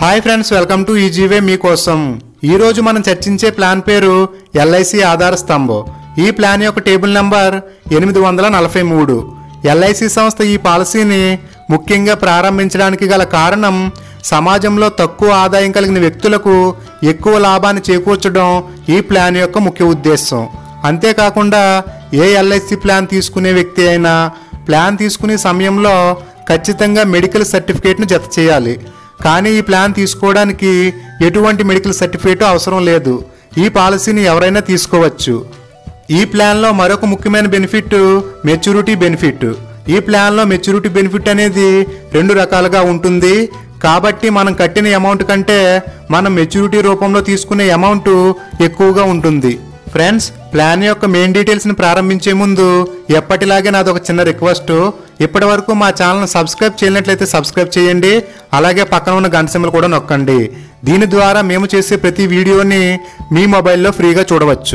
hi friends welcome to easy way మీకోసం ఈ రోజు మనం చర్చించే ప్లాన్ పేరు ఎల్ఐసి ఆధార స్తంభం ఈ ప్లాన్ యొక్క టేబుల్ నంబర్ ఎనిమిది వందల నలభై మూడు ఎల్ఐసి సంస్థ ఈ పాలసీని ముఖ్యంగా ప్రారంభించడానికి గల కారణం సమాజంలో తక్కువ ఆదాయం కలిగిన వ్యక్తులకు ఎక్కువ లాభాన్ని చేకూర్చడం ఈ ప్లాన్ యొక్క ముఖ్య ఉద్దేశం అంతేకాకుండా ఏ ఎల్ఐసి ప్లాన్ తీసుకునే వ్యక్తి అయినా ప్లాన్ తీసుకునే సమయంలో ఖచ్చితంగా మెడికల్ సర్టిఫికేట్ను జత చేయాలి కానీ ఈ ప్లాన్ తీసుకోవడానికి ఎటువంటి మెడికల్ సర్టిఫికేట్ అవసరం లేదు ఈ పాలసీని ఎవరైనా తీసుకోవచ్చు ఈ ప్లాన్లో మరొక ముఖ్యమైన బెనిఫిట్ మెచ్యూరిటీ బెనిఫిట్ ఈ ప్లాన్లో మెచ్యూరిటీ బెనిఫిట్ అనేది రెండు రకాలుగా ఉంటుంది కాబట్టి మనం కట్టిన అమౌంట్ కంటే మనం మెచ్యూరిటీ రూపంలో తీసుకునే అమౌంట్ ఎక్కువగా ఉంటుంది ఫ్రెండ్స్ ప్లాన్ యొక్క మెయిన్ డీటెయిల్స్ని ప్రారంభించే ముందు ఎప్పటిలాగే నాది ఒక చిన్న రిక్వెస్ట్ ఇప్పటి వరకు మా ఛానల్ సబ్స్క్రైబ్ చేయనట్లయితే సబ్స్క్రైబ్ చేయండి అలాగే పక్కన ఉన్న గంట సింబల్ కూడా నొక్కండి దీని ద్వారా మేము చేసే ప్రతి వీడియోని మీ మొబైల్లో ఫ్రీగా చూడవచ్చు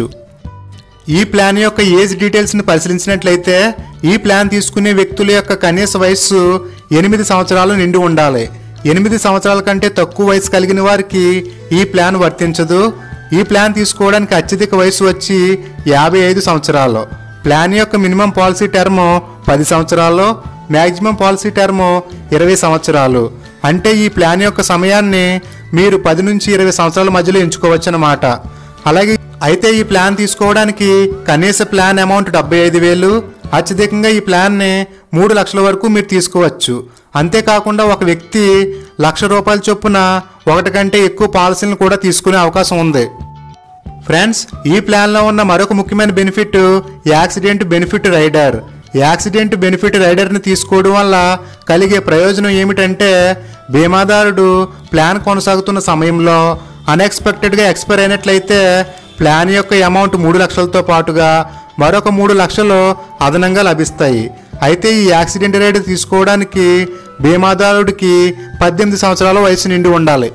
ఈ ప్లాన్ యొక్క ఏజ్ డీటెయిల్స్ని పరిశీలించినట్లయితే ఈ ప్లాన్ తీసుకునే వ్యక్తుల యొక్క కనీస వయస్సు ఎనిమిది సంవత్సరాలు నిండి ఉండాలి ఎనిమిది సంవత్సరాల కంటే తక్కువ వయసు కలిగిన వారికి ఈ ప్లాన్ వర్తించదు ఈ ప్లాన్ తీసుకోవడానికి అత్యధిక వయసు వచ్చి యాభై ఐదు సంవత్సరాలు ప్లాన్ యొక్క మినిమం పాలసీ టర్మ్ పది సంవత్సరాలు మ్యాక్సిమం పాలసీ టర్మ్ ఇరవై సంవత్సరాలు అంటే ఈ ప్లాన్ యొక్క సమయాన్ని మీరు పది నుంచి ఇరవై సంవత్సరాల మధ్యలో ఎంచుకోవచ్చు అన్నమాట అలాగే అయితే ఈ ప్లాన్ తీసుకోవడానికి కనీస ప్లాన్ అమౌంట్ డెబ్బై ఐదు వేలు అత్యధికంగా ఈ ప్లాన్ని మూడు లక్షల వరకు మీరు తీసుకోవచ్చు అంతేకాకుండా ఒక వ్యక్తి లక్ష రూపాయల చొప్పున ఒకటి కంటే ఎక్కువ పాలసీలను కూడా తీసుకునే అవకాశం ఉంది ఫ్రెండ్స్ ఈ ప్లాన్లో ఉన్న మరొక ముఖ్యమైన benefit accident benefit rider accident benefit రైడర్ని తీసుకోవడం వల్ల కలిగే ప్రయోజనం ఏమిటంటే బీమాదారుడు ప్లాన్ కొనసాగుతున్న సమయంలో అన్ఎక్స్పెక్టెడ్గా ఎక్స్పైర్ అయినట్లయితే ప్లాన్ యొక్క అమౌంట్ మూడు లక్షలతో పాటుగా మరొక మూడు లక్షలు అదనంగా లభిస్తాయి అయితే ఈ యాక్సిడెంట్ రైడర్ తీసుకోవడానికి బీమాదారుడికి పద్దెనిమిది సంవత్సరాల వయసు నిండి ఉండాలి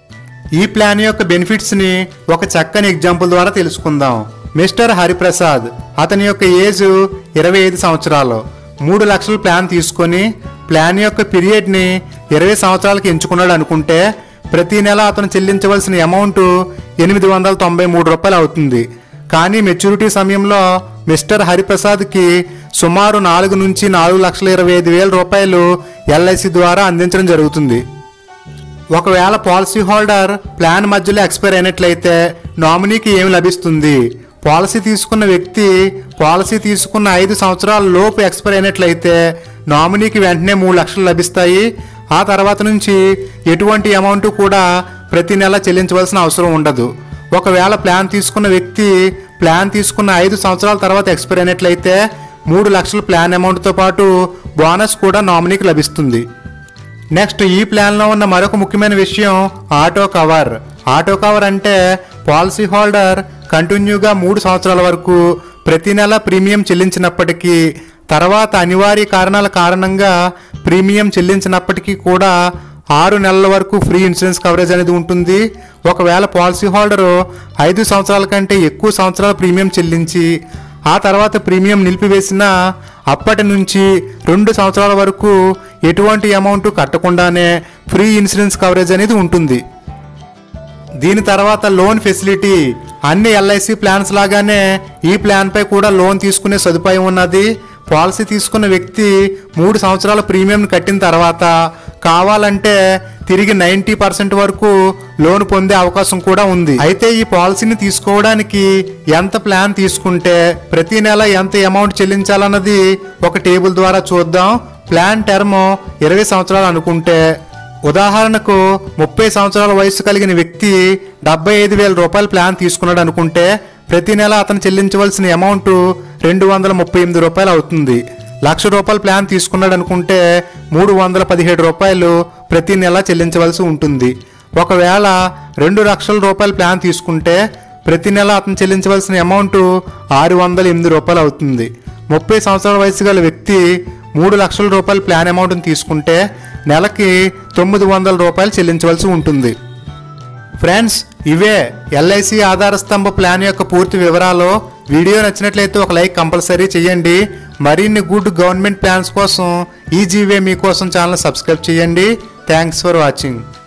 ఈ ప్లాన్ యొక్క బెనిఫిట్స్ ని ఒక చక్కని ఎగ్జాంపుల్ ద్వారా తెలుసుకుందాం మిస్టర్ హరిప్రసాద్ అతని యొక్క ఏజ్ ఇరవై ఐదు సంవత్సరాలు మూడు లక్షల ప్లాన్ తీసుకొని ప్లాన్ యొక్క పీరియడ్ ని ఇరవై సంవత్సరాలకు ఎంచుకున్నాడు అనుకుంటే ప్రతి నెల అతను చెల్లించవలసిన అమౌంట్ ఎనిమిది వందల తొంభై మూడు రూపాయలు అవుతుంది కానీ మెచ్యూరిటీ సమయంలో మిస్టర్ హరిప్రసాద్కి సుమారు నాలుగు నుంచి నాలుగు లక్షల ఇరవై ఐదు వేల రూపాయలు ఎల్ఐసి ద్వారా అందించడం జరుగుతుంది ఒకవేళ పాలసీ హోల్డర్ ప్లాన్ మధ్యలో ఎక్స్పైర్ అయినట్లయితే నామినీకి ఏమి లభిస్తుంది పాలసీ తీసుకున్న వ్యక్తి పాలసీ తీసుకున్న ఐదు సంవత్సరాల లోపు ఎక్స్పైర్ అయినట్లయితే నామినీకి వెంటనే మూడు లక్షలు లభిస్తాయి ఆ తర్వాత నుంచి ఎటువంటి అమౌంట్ కూడా ప్రతి నెల చెల్లించవలసిన అవసరం ఉండదు ఒకవేళ ప్లాన్ తీసుకున్న వ్యక్తి ప్లాన్ తీసుకున్న ఐదు సంవత్సరాల తర్వాత ఎక్స్పైర్ అయినట్లయితే మూడు లక్షల ప్లాన్ అమౌంట్తో పాటు బోనస్ కూడా నామినీకి లభిస్తుంది నెక్స్ట్ ఈ ప్లాన్లో ఉన్న మరొక ముఖ్యమైన విషయం ఆటో కవర్ ఆటో కవర్ అంటే పాలసీ హోల్డర్ కంటిన్యూగా మూడు సంవత్సరాల వరకు ప్రతి నెల ప్రీమియం చెల్లించినప్పటికీ తర్వాత అనివార్య కారణాల కారణంగా ప్రీమియం చెల్లించినప్పటికీ కూడా ఆరు నెలల వరకు ఫ్రీ ఇన్సూరెన్స్ కవరేజ్ అనేది ఉంటుంది ఒకవేళ పాలసీ హోల్డరు ఐదు సంవత్సరాల కంటే ఎక్కువ సంవత్సరాల ప్రీమియం చెల్లించి ఆ తర్వాత ప్రీమియం నిలిపివేసిన అప్పటి నుంచి రెండు సంవత్సరాల వరకు ఎటువంటి అమౌంట్ కట్టకుండానే ఫ్రీ ఇన్సూరెన్స్ కవరేజ్ అనేది ఉంటుంది దీని తర్వాత లోన్ ఫెసిలిటీ అన్ని ఎల్ఐసి ప్లాన్స్ లాగానే ఈ ప్లాన్పై కూడా లోన్ తీసుకునే సదుపాయం ఉన్నది పాలసీ తీసుకున్న వ్యక్తి మూడు సంవత్సరాల ప్రీమియం కట్టిన తర్వాత కావాలంటే తిరిగి నైంటీ పర్సెంట్ వరకు లోన్ పొందే అవకాశం కూడా ఉంది అయితే ఈ పాలసీని తీసుకోవడానికి ఎంత ప్లాన్ తీసుకుంటే ప్రతి నెల ఎంత అమౌంట్ చెల్లించాలన్నది ఒక టేబుల్ ద్వారా చూద్దాం ప్లాన్ టర్మ్ ఇరవై సంవత్సరాలు అనుకుంటే ఉదాహరణకు ముప్పై సంవత్సరాల వయసు కలిగిన వ్యక్తి డెబ్బై ఐదు వేల రూపాయల ప్లాన్ తీసుకున్నాడు అనుకుంటే ప్రతి నెల అతను చెల్లించవలసిన అమౌంట్ రెండు వందల ముప్పై ఎనిమిది రూపాయలు అవుతుంది లక్ష రూపాయల ప్లాన్ తీసుకున్నాడు అనుకుంటే మూడు వందల పదిహేడు రూపాయలు ప్రతి నెల చెల్లించవలసి ఉంటుంది ఒకవేళ రెండు లక్షల రూపాయల ప్లాన్ తీసుకుంటే ప్రతి నెల అతను చెల్లించవలసిన అమౌంట్ ఆరు వందల ఎనిమిది రూపాయలు అవుతుంది ముప్పై సంవత్సరాల వయసు గల వ్యక్తి మూడు లక్షల రూపాయల ప్లాన్ అమౌంట్ని తీసుకుంటే నెలకి తొమ్మిది వందల రూపాయలు చెల్లించవలసి ఉంటుంది ఫ్రెండ్స్ ఇవే ఎల్ఐసి ఆధార స్తంభ ప్లాన్ యొక్క పూర్తి వివరాలు వీడియో నచ్చినట్లయితే ఒక లైక్ కంపల్సరీ చేయండి మరిన్ని గుడ్ గవర్నమెంట్ ప్లాన్స్ కోసం ఈ జీవే మీకోసం ఛానల్ సబ్స్క్రైబ్ చేయండి థ్యాంక్స్ ఫర్ వాచింగ్